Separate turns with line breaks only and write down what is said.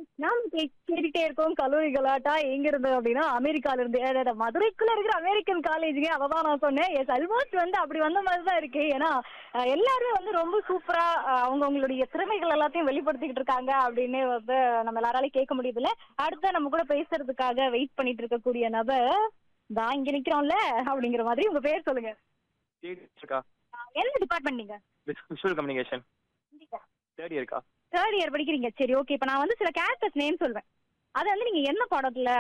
நாம கே- கேட்டுட்டே இருக்கோம் கல்லூரி கலாட்டா எங்க இருந்து அப்படின்னா அமெரிக்கால இருந்து ஏ, ஏ, மதுரைக்குள்ள இருக்கிற அமெரிக்கன் காலேஜுங்க அததான் நான் சொன்னேன் எஸ் ஆல்மோஸ்ட் வந்து அப்படி வந்த மாதிரி தான் இருக்கு ஏன்னா அஹ், எல்லாருமே வந்து ரொம்ப சூப்பரா அவங்க அவங்களுடைய திறமைகள் எல்லாத்தையும் வெளிப்படுத்திக்கிட்டு இருக்காங்க அப்படின்னு வந்து நம்ம எல்லாராலையும் கேட்க முடியுதுல்ல அடுத்த நம்ம கூட பேசுறதுக்காக வெயிட் பண்ணிட்டு இருக்கக்கூடிய நபர் தான் இங்க நிக்கிறோம்ல அப்படிங்கிற மாதிரி உங்க பேர் சொல்லுங்க
இருக்கா
அஹ், என்ன டிபார்ட்மெண்ட் நீங்க
விஷுவல் கம்யூனிகேஷன் தேர்ட் இயர்க்கா
தேர்ட் இயர் படிக்கிறீங்க சரி ஓகே இப்போ நான் வந்து சில கேரக்டர்ஸ் நேம் சொல்வேன் அதை வந்து நீங்க என்ன படத்துல